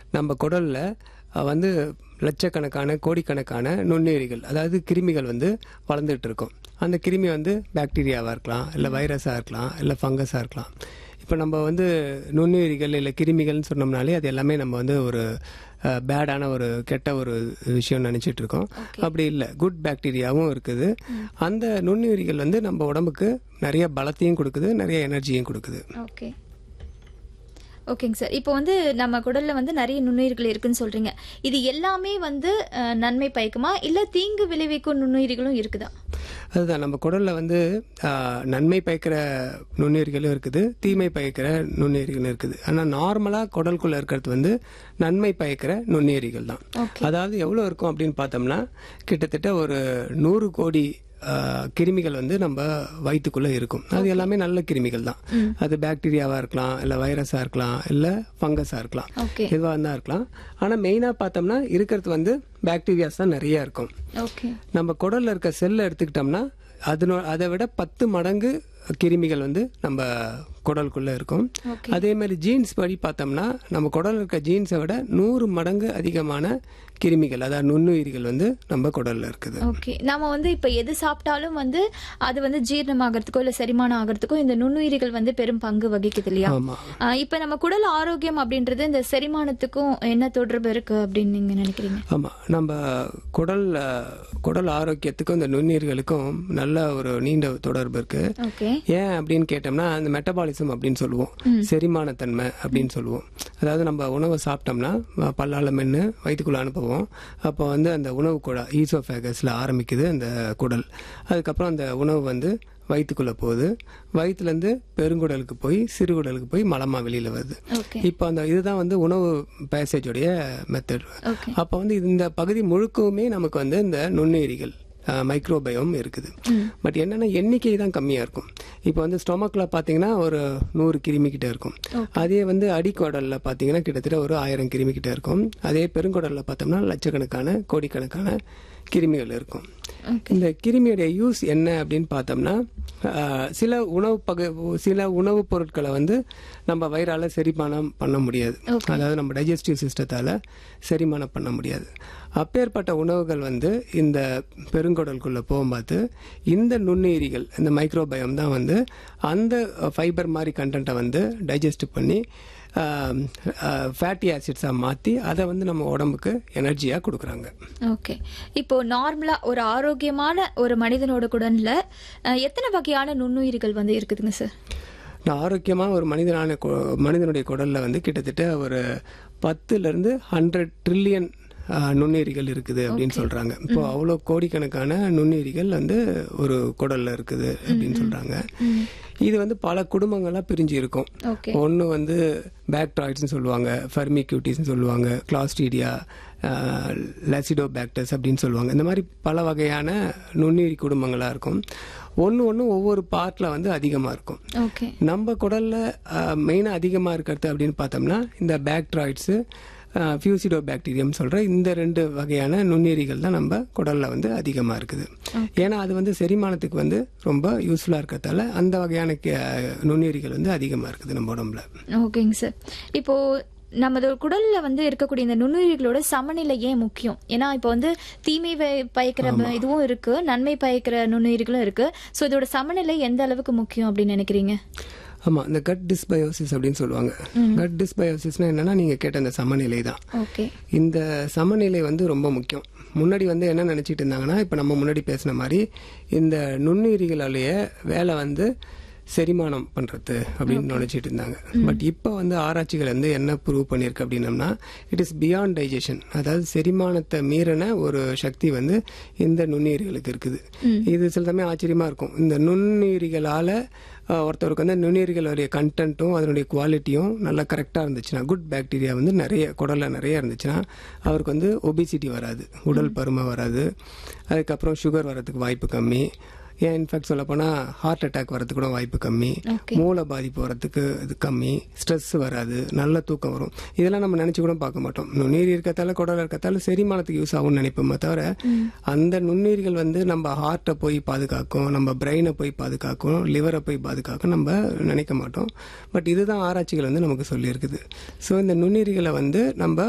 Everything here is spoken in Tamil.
நம்ம குடலில் வந்து லட்சக்கணக்கான கோடிக்கணக்கான நுண்ணுயிரிகள் அதாவது கிருமிகள் வந்து வளர்ந்துட்டு இருக்கும் அந்த கிருமி வந்து பாக்டீரியாவாக இருக்கலாம் இல்லை வைரஸாக இருக்கலாம் இல்லை ஃபங்கஸாக இருக்கலாம் இப்போ நம்ம வந்து நுண்ணுயிரிகள் இல்லை கிருமிகள்னு சொன்னோம்னாலே அது எல்லாமே நம்ம வந்து ஒரு பேடான ஒரு கெட்ட ஒரு விஷயம் நினச்சிட்டு இருக்கோம் அப்படி இல்லை குட் பாக்டீரியாவும் இருக்குது அந்த நுண்ணுயிரிகள் வந்து நம்ம உடம்புக்கு நிறைய பலத்தையும் கொடுக்குது நிறைய எனர்ஜியும் கொடுக்குது ஓகே ஓகேங்க சார் இப்போ வந்து நம்ம குடல்ல வந்து நிறைய நுண்ணுயிர்கள் இருக்குன்னு சொல்றீங்க இது எல்லாமே வந்து அஹ், நன்மை பயக்குமா இல்ல தீங்கு விளைவிக்கும் நுண்ணுயிரிகளும் இருக்குதா அதுதான் நம்ம குடல்ல வந்து ஆஹ், நன்மை பயக்கிற நுண்ணுயிர்களும் இருக்குது தீமை பயக்கிற நுண்ணுயிர்களும் இருக்குது ஆனால் நார்மலாக குடலுக்குள்ள இருக்கிறது வந்து நன்மை பயக்கிற நுண்ணுயிரிகள் தான் அதாவது எவ்வளோ இருக்கும் அப்படின்னு பார்த்தோம்னா கிட்டத்தட்ட ஒரு நூறு கோடி ஆஹ், கிருமிகள் வந்து நம்ம வயிற்றுக்குள்ள இருக்கும் அது எல்லாமே நல்ல கிருமிகள் தான் அது பாக்டீரியாவா இருக்கலாம் இல்லை வைரஸா இருக்கலாம் இல்லை ஃபங்கஸா இருக்கலாம் ஓகே எதுவாக இருந்தால் இருக்கலாம் ஆனால் மெயினாக பார்த்தோம்னா இருக்கிறது வந்து பாக்டீரியாஸ் தான் நிறைய இருக்கும் ஓகே நம்ம குடல்ல இருக்க செல்லை எடுத்துக்கிட்டோம்னா அதனோ அதை விட பத்து மடங்கு கிருமிகள் வந்து நம்ம குடலுக்குள்ள இருக்கும் Okay. அதே மாதிரி ஜீன்ஸ் படி பார்த்தோம்னா நம்ம குடல்ல இருக்க ஜீன்ஸை விட நூறு மடங்கு அதிகமான கிருமிகள் அதாவது நுண்ணுயிரிகள் வந்து நம்ம குடல்ல இருக்குது ஓகே நாம வந்து இப்ப எது சாப்பிட்டாலும் வந்து அது வந்து ஜீரணம் ஆகிறதுக்கோ இல்ல செரிமானம் ஆகிறதுக்கோ இந்த நுண்ணுயிரிகள் வந்து பெரும் பங்கு வகிக்குது இல்லையா ஆமா ஆஹ் இப்ப நம்ம குடல் ஆரோக்கியம் அப்படின்றது இந்த செரிமானத்துக்கும் என்ன தொடர்பு இருக்கு அப்படின்னு நீங்க நினைக்கிறீங்க ஆமா நம்ம குடல் அஹ், குடல் ஆரோக்கியத்துக்கும் இந்த நுண்ணுயிர்களுக்கும் நல்ல ஒரு நீண்ட தொடர்பு இருக்கு ஓகே ஏன் அப்படின்னு கேட்டோம்னா அந்த மெட்டபாலிசம் அப்படின்னு சொல்லுவோம் செரிமானத்தன்மை அப்படின்னு சொல்லுவோம் அதாவது நம்ம உணவை சாப்பிட்டோம்னா அஹ், பல்லால மென்று வயிற்றுக்குள்ள அனுப்புவோம் அப்போ வந்து அந்த உணவு குழா ஈசோஃபேகஸில் ஆரம்பிக்குது அந்த குடல் அதுக்கப்புறம் அந்த உணவு வந்து வயிற்றுக்குள்ள போகுது வயிற்றுலேருந்து பெருங்குடலுக்கு போய் சிறுகுடலுக்கு போய் மலமா வெளியில வருது ஓகே இப்போ அந்த இதுதான் வந்து உணவு பேசேஜோடைய மெத்தட் ஓகே அப்போ வந்து இந்த பகுதி முழுக்கவுமே நமக்கு வந்து இந்த நுண்ணுயிரிகள் மைக்ரோபயோம் இருக்குது பட் என்னன்னா எண்ணிக்கை தான் கம்மியா இருக்கும் இப்போ வந்து ஸ்டொமக்ல பாத்தீங்கன்னா ஒரு நூறு கிருமி கிட்ட இருக்கும் அதே வந்து அடிக்குடல்ல பாத்தீங்கன்னா கிட்டத்தட்ட ஒரு ஆயிரம் கிருமி கிட்ட இருக்கும் அதே பெருங்குடல்ல பார்த்தோம்னா லட்சக்கணக்கான கோடிக்கணக்கான கிருமிகள் இருக்கும் இந்த கிருமியுடைய யூஸ் என்ன அப்படின்னு பார்த்தோம்னா ஆஹ், சில உணவு பக சில உணவுப் பொருட்களை வந்து நம்ம வயிறால செரிமானம் பண்ண முடியாது அதாவது நம்ம டைஜஸ்டிவ் சிஸ்டத்தால செரிமானம் பண்ண முடியாது அப்பேற்பட்ட உணவுகள் வந்து இந்த பெருங்குடலுக்குள்ள போகும்போது இந்த நுண்ணுயிரிகள் இந்த மைக்ரோபயம் தான் வந்து அந்த ஃபைபர் மாதிரி கண்டென்ட்டை வந்து டைஜஸ்ட் பண்ணி ஃபேட்டி ஆசிட்ஸாக மாற்றி அதை வந்து நம்ம உடம்புக்கு எனர்ஜியாக கொடுக்குறாங்க ஓகே இப்போ நார்மலா ஒரு ஆரோக்கியமான ஒரு மனிதனோட குடல்ல அஹ், எத்தனை வகையான நுண்ணுயிர்கள் வந்து இருக்குதுங்க சார் நான் ஆரோக்கியமாக ஒரு மனிதனான கு- மனிதனுடைய குடலில் வந்து கிட்டத்தட்ட ஒரு பத்துலேருந்து ஹண்ட்ரட் ட்ரில்லியன் நுண்ணுயிரிகள் இருக்குது அப்படின்னு சொல்றாங்க இப்போ அவ்வளோ கோடிக்கணக்கான நுண்ணுயிரிகள் வந்து ஒரு குடல்ல இருக்குது அப்படின்னு சொல்றாங்க இது வந்து பல குடும்பங்களா பிரிஞ்சு இருக்கும் ஓகே ஒன்று வந்து பேக்ட்ராய்ட்ஸ்னு சொல்லுவாங்க ஃபர்மிக்யூட்டிஸ்னு சொல்லுவாங்க கிளாஸ்டீடியா லசிடோ பேக்டர்ஸ் அப்படின்னு சொல்லுவாங்க இந்த மாதிரி பல வகையான நுண்ணுயிரி குடும்பங்களாக இருக்கும் ஒன்று ஒன்று ஒவ்வொரு பார்ட்டில் வந்து அதிகமாக இருக்கும் ஓகே நம்ம குடல்ல மெயினாக அதிகமாக இருக்கிறது அப்படின்னு பார்த்தோம்னா இந்த பேக்ட்ராய்ட்ஸு ஃபியூசிடோ பாக்டீரியம் சொல்ற இந்த ரெண்டு வகையான நுண்ணுயிரிகள் தான் நம்ம குடல்ல வந்து அதிகமாக இருக்குது ஏன்னா அது வந்து செரிமானத்துக்கு வந்து ரொம்ப யூஸ்ஃபுல்லாக இருக்கிறதால அந்த வகையான கே- நுண்ணுயிரிகள் வந்து அதிகமாக இருக்குது நம்ம உடம்புல ஓகேங்க சார் இப்போ நமது குடல்ல வந்து இருக்கக்கூடிய இந்த நுண்ணுயிரிகளோட சமநிலை ஏன் முக்கியம் ஏன்னா இப்போ வந்து தீமை வை- பயக்கிற ப- இதுவும் இருக்கு நன்மை பயக்கிற நுண்ணுயிர்களும் இருக்கு ஸோ இதோட சமநிலை எந்த அளவுக்கு முக்கியம் அப்படின்னு நினைக்கிறீங்க ஆமா இந்த கட் டிஸ்பயோசிஸ் அப்படின்னு சொல்லுவாங்க கட் டிஸ்பயோசிஸ்னா என்னன்னா நீங்க கேட்ட அந்த சமநிலை தான் ஓகே இந்த சமநிலை வந்து ரொம்ப முக்கியம் முன்னாடி வந்து என்ன நினைச்சிட்டு இருந்தாங்கன்னா இப்ப நம்ம முன்னாடி பேசின மாதிரி இந்த நுண்ணுயிரிகளுடைய வேலை வந்து செரிமானம் பண்றது அப்படின்னு நினைச்சிட்டு இருந்தாங்க பட் இப்போ வந்து ஆராய்ச்சிகள் வந்து என்ன ப்ரூவ் பண்ணியிருக்கு அப்படின்னம்னா இட் இஸ் பியாண்ட் டைஜஷன் அதாவது செரிமானத்தை மீறின ஒரு சக்தி வந்து இந்த நுண்ணுயிரிகளுக்கு இருக்குது இது சில சமயம் ஆச்சரியமா இருக்கும் இந்த நுண்ணுயிரிகளால அஹ், ஒருத்தருக்கு வந்து நுண்ணுயிரிகளுடைய கண்டென்ட்டும் அதனுடைய குவாலிட்டியும் நல்லா கரெக்டாக இருந்துச்சுன்னா குட் பாக்டீரியா வந்து நிறைய குடல்ல நிறைய இருந்துச்சுன்னா அவருக்கு வந்து ஒபிசிட்டி வராது உடல் பருமை வராது அதுக்கப்புறம் சுகர் வர்றதுக்கு வாய்ப்பு கம்மி ஏன் இன்ஃபேக்ட் சொல்ல போனா ஹார்ட் அட்டாக் வரதுக்கு கூட வாய்ப்பு கம்மி Okay. மூளை பாதிப்பு வரதுக்கு இது கம்மி ஸ்ட்ரெஸ் வராது நல்ல தூக்கம் வரும் இதெல்லாம் நம்ம நினைச்சு கூட பார்க்க மாட்டோம் நுண்ணுயிரி இருக்கத்தால குடல் இருக்கத்தால செரிமானத்துக்கு யூஸ் ஆகும்னு நினைப்போமே தவிர அந்த நுண்ணுயிர்கள் வந்து நம்ம ஹார்ட்டை போய் பாதுகாக்கும் நம்ம பிரெயினை போய் பாதுகாக்கும் லிவரை போய் பாதுகாக்கும் நம்ம நினைக்க மாட்டோம் பட் இதுதான் ஆராய்ச்சிகள் வந்து நமக்கு சொல்லியிருக்குது ஸோ இந்த நுண்ணுயிரிகளை வந்து நம்ம